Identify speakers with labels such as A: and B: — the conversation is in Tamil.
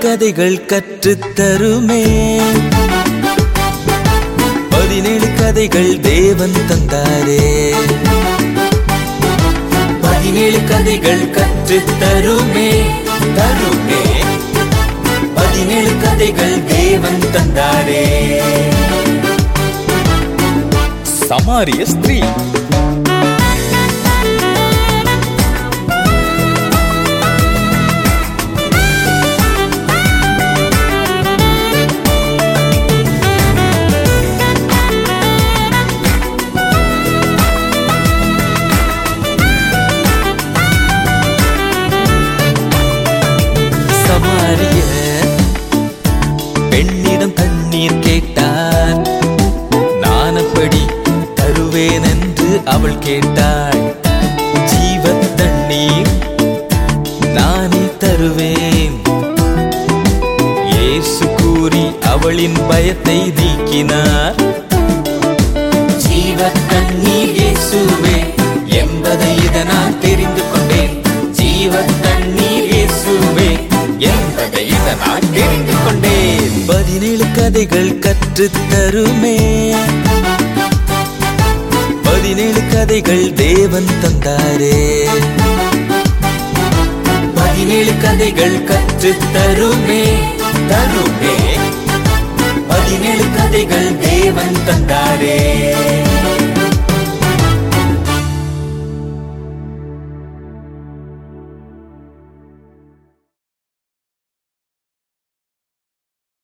A: கதைகள் கற்றுத் தருமே பதினேழு கதைகள் தேவன் தந்தாரே பதினேழு கதைகள் கற்றுத் தருமே தருமே பதினேழு கதைகள் தேவன் தந்தாரே சமாரிய ஸ்திரீ சமாரிய பெண்ணிடம் தண்ணீர் கேட்டார் நான் அப்படி தருவேன் என்று அவள் கேட்டாள் ஜீவ தண்ணீர் நானே தருவேன் இயேசு கூறி அவளின் பயத்தை நீக்கினார் ஜீவ தண்ணீர் இயேசுவே என்பதை இதனால் தெரிந்து கொண்டேன் ஜீவ தண்ணீர் இயேசுவே என்பதை இதனால் தெரிந்து கொண்டேன் பதினேழு கதைகள் கற்றுத் தருமே பதினேழு கதைகள் தேவன் தந்தாரே பதினேழு கதைகள் கற்றுத் தருமே தருமே பதினேழு கதைகள் தேவன் தந்தாரே